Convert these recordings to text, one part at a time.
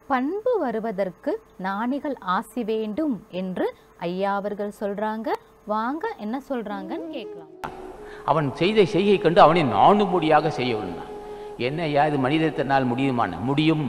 பண்பு வருவதற்கு ஞானிகள் ஆசி வேண்டும் என்று ஐயா அவர்கள் சொல்றாங்க வாங்க என்ன சொல்றாங்கன்னு கேட்கலாம் அவன் செய்த செய்கை கண்டு அவனை நாணும்படியாக செய்ய வேண்டாம் என்ன ஐயா இது மனிதத்தினால் முடியுமான முடியும்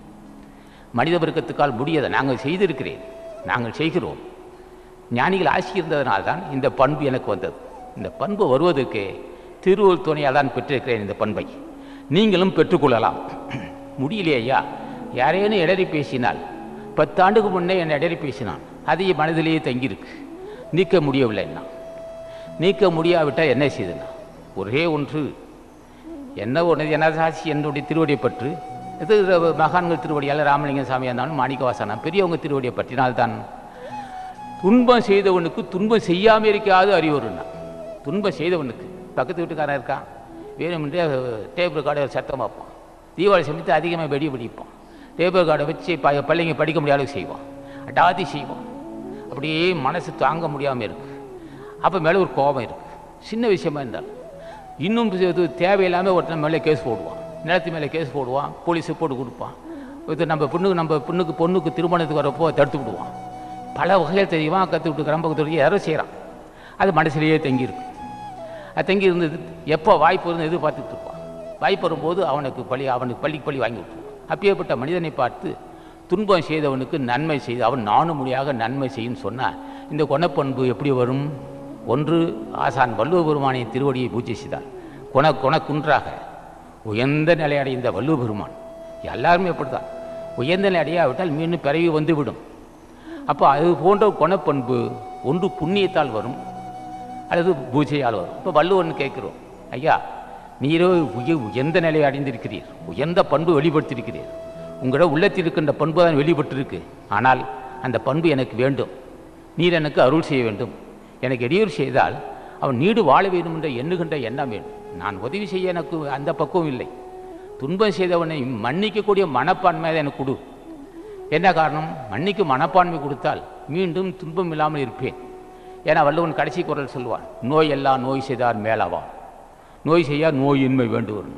மனித வர்க்கத்துக்கால் முடியாத நாங்கள் செய்திருக்கிறேன் நாங்கள் செய்கிறோம் ஞானிகள் ஆசி இருந்ததனால் தான் இந்த பண்பு எனக்கு வந்தது இந்த பண்பு வருவதற்கு திருவள்ளுவர் துணையால் தான் பெற்றிருக்கிறேன் இந்த பண்பை நீங்களும் பெற்றுக்கொள்ளலாம் முடியலையே ஐயா யாரேனும் இடறி பேசினால் பத்தாண்டுக்கு முன்னே என்னை இடறி பேசினான் அது என் மனதிலேயே தங்கியிருக்கு நீக்க முடியவில்லை என்ன நீக்க முடியாவிட்டால் என்ன செய்தனா ஒரே ஒன்று என்ன ஒன்று எனதாசி என்னுடைய திருவடியை பற்று இது மகான்கள் திருவடியால் ராமலிங்க சாமியாக இருந்தாலும் மாணிக்கவாசனா பெரியவங்க திருவடியை பற்றினால்தான் துன்பம் செய்தவனுக்கு துன்பம் செய்யாமல் இருக்காது அறிவுறுனா துன்பம் செய்தவனுக்கு பக்கத்து வீட்டுக்காரன் இருக்கான் வேணுமென்றே டேபிள் கார்டை சத்தம் வைப்பான் தீபாவளி சமயத்தை அதிகமாக வெடி வெடிப்பான் டேபிள் கார்டை வச்சு ப பிள்ளைங்க படிக்க முடியாத அளவுக்கு செய்வான் அடாதி செய்வான் அப்படியே மனசு தாங்க முடியாமல் இருக்கு அப்போ மேலே ஒரு கோபம் இருக்கு சின்ன விஷயமா இருந்தாலும் இன்னும் இது தேவையில்லாமல் ஒருத்தன் மேலே கேஸ் போடுவான் நிலத்து மேலே கேஸ் போடுவான் போலீஸு போட்டு கொடுப்பான் இது நம்ம பொண்ணுக்கு நம்ம பொண்ணுக்கு பொண்ணுக்கு திருமணத்துக்கு வரப்போ தடுத்து விடுவான் பல வகையில் தெரியுமா கற்று விட்டு கிளம்ப யாரோ செய்கிறான் அது மனசுலேயே தங்கியிருக்கு அது தங்கி இருந்தது எப்போ வாய்ப்பு இருந்து எதிர்பார்த்துட்டு இருப்பான் வாய்ப்பு வரும்போது அவனுக்கு பழி அவனுக்கு பள்ளிக்கு பள்ளி வாங்கி விட்டுருவான் அப்பேற்பட்ட மனிதனை பார்த்து துன்பம் செய்தவனுக்கு நன்மை செய்து அவன் நானும் முடியாக நன்மை செய்யும் சொன்னால் இந்த குணப்பண்பு எப்படி வரும் ஒன்று ஆசான் வள்ளுவ பெருமானின் திருவடியை பூஜை செய்தார் குண குணக்குன்றாக உயர்ந்த நிலை அடைந்த வள்ளுவ பெருமான் எல்லாருமே அப்படித்தான் உயர்ந்த நிலை அடையாவிட்டால் மீண்டும் பிறவி வந்துவிடும் அப்போ அது போன்ற குணப்பண்பு ஒன்று புண்ணியத்தால் வரும் அல்லது பூஜையால் வரும் இப்போ வள்ளுவன் கேட்குறோம் ஐயா நீரோ உய உயர்ந்த நிலையை அடைந்திருக்கிறீர் உயர்ந்த பண்பு வெளிப்படுத்தியிருக்கிறீர் உங்களோட உள்ளத்தில் இருக்கின்ற பண்பு தான் வெளிப்பட்டிருக்கு ஆனால் அந்த பண்பு எனக்கு வேண்டும் நீர் எனக்கு அருள் செய்ய வேண்டும் எனக்கு இடையூறு செய்தால் அவன் நீடு வாழ வேண்டும் என்ற எண்ணுகின்ற எண்ணம் வேண்டும் நான் உதவி செய்ய எனக்கு அந்த பக்குவம் இல்லை துன்பம் செய்தவனை மன்னிக்கக்கூடிய மனப்பான்மை தான் எனக்கு கொடு என்ன காரணம் மன்னிக்கு மனப்பான்மை கொடுத்தால் மீண்டும் துன்பம் இல்லாமல் இருப்பேன் ஏன்னா வள்ளுவன் கடைசி குரல் சொல்லுவான் நோய் எல்லாம் நோய் செய்தார் மேலாவா நோய் செய்யார் நோயின்மை வேண்டுவன்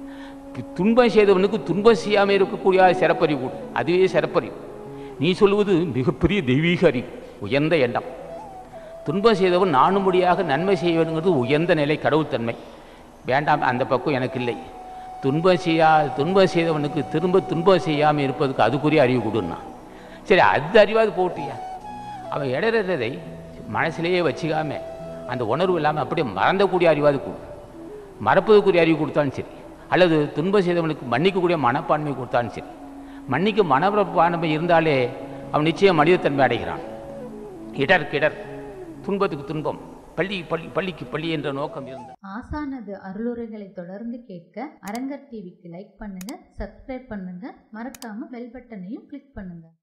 துன்பம் செய்தவனுக்கு துன்பம் செய்யாமல் இருக்கக்கூடிய சிறப்பறிவு கொடு அதுவே சிறப்பறிவு நீ சொல்லுவது மிகப்பெரிய தெய்வீக அறிவு உயர்ந்த எண்ணம் துன்பம் செய்தவன் நானும்படியாக நன்மை செய்ய வேண்டுங்கிறது உயர்ந்த நிலை கடவுள்தன்மை வேண்டாம் அந்த பக்கம் எனக்கு இல்லை துன்பம் செய்யா துன்பம் செய்தவனுக்கு திரும்ப துன்பம் செய்யாமல் இருப்பதுக்கு அதுக்குரிய அறிவு கொடுன்னா சரி அது அறிவாது போட்டியா அவன் இடறதை மனசிலேயே வச்சுக்காம அந்த உணர்வு இல்லாமல் அப்படியே மறந்தக்கூடிய அறிவாது கொடு மறப்பதுக்குரிய அறிவு கொடுத்தாலும் சரி அல்லது துன்பம் செய்தவனுக்கு மன்னிக்கக்கூடிய மனப்பான்மை கொடுத்தாலும் சரி மன்னிக்க மனப்பான்மை இருந்தாலே அவன் நிச்சயம் மனிதத்தன்மை அடைகிறான் இடர் கிடர் துன்பத்துக்கு துன்பம் பள்ளி பள்ளி பள்ளிக்கு பள்ளி என்ற நோக்கம் இருந்தது ஆசானது அருளுரைகளை தொடர்ந்து கேட்க அரங்கர் டிவிக்கு லைக் பண்ணுங்க சப்ஸ்கிரைப் பண்ணுங்க மறக்காம பெல் பட்டனையும் கிளிக் பண்ணுங்க